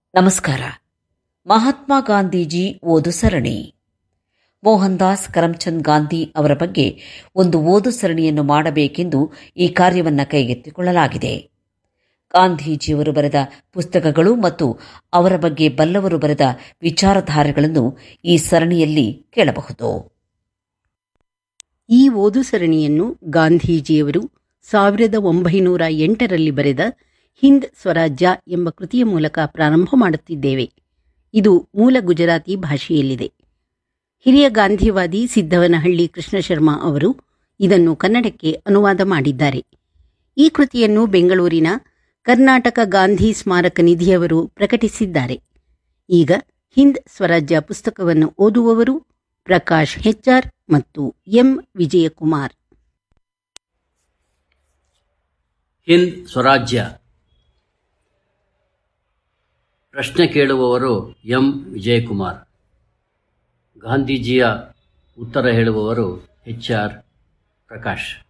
ನಮಸ್ಕಾರ ಮಹಾತ್ಮ ಗಾಂಧೀಜಿ ಓದು ಸರಣಿ ಮೋಹನ್ ದಾಸ್ ಕರಮ್ಚಂದ್ ಗಾಂಧಿ ಅವರ ಬಗ್ಗೆ ಒಂದು ಓದು ಸರಣಿಯನ್ನು ಮಾಡಬೇಕೆಂದು ಈ ಕಾರ್ಯವನ್ನು ಕೈಗೆತ್ತಿಕೊಳ್ಳಲಾಗಿದೆ ಗಾಂಧೀಜಿಯವರು ಬರೆದ ಪುಸ್ತಕಗಳು ಮತ್ತು ಅವರ ಬಗ್ಗೆ ಬಲ್ಲವರು ಬರೆದ ವಿಚಾರಧಾರೆಗಳನ್ನು ಈ ಸರಣಿಯಲ್ಲಿ ಕೇಳಬಹುದು ಈ ಓದು ಸರಣಿಯನ್ನು ಗಾಂಧೀಜಿಯವರು ಸಾವಿರದ ಒಂಬೈನೂರ ಎಂಟರಲ್ಲಿ ಬರೆದ ಹಿಂದ್ ಸ್ವರಾಜ್ಯ ಎಂಬ ಕೃತಿಯ ಮೂಲಕ ಪ್ರಾರಂಭ ಮಾಡುತ್ತಿದ್ದೇವೆ ಇದು ಮೂಲ ಗುಜರಾತಿ ಭಾಷೆಯಲ್ಲಿದೆ ಹಿರಿಯ ಗಾಂಧಿವಾದಿ ಸಿದ್ದವನಹಳ್ಳಿ ಕೃಷ್ಣ ಶರ್ಮಾ ಅವರು ಇದನ್ನು ಕನ್ನಡಕ್ಕೆ ಅನುವಾದ ಮಾಡಿದ್ದಾರೆ ಈ ಕೃತಿಯನ್ನು ಬೆಂಗಳೂರಿನ ಕರ್ನಾಟಕ ಗಾಂಧಿ ಸ್ಮಾರಕ ನಿಧಿಯವರು ಪ್ರಕಟಿಸಿದ್ದಾರೆ ಈಗ ಹಿಂದ್ ಸ್ವರಾಜ್ಯ ಪುಸ್ತಕವನ್ನು ಓದುವವರು ಪ್ರಕಾಶ್ ಹೆಚ್ಆರ್ ಮತ್ತು ಎಂ ವಿಜಯಕುಮಾರ್ ಹಿಂದ್ ಸ್ವರಾಜ್ಯ ಪ್ರಶ್ನೆ ಕೇಳುವವರು ಎಂ ವಿಜಯಕುಮಾರ್ ಗಾಂಧೀಜಿಯ ಉತ್ತರ ಹೇಳುವವರು ಎಚ್ ಆರ್ ಪ್ರಕಾಶ್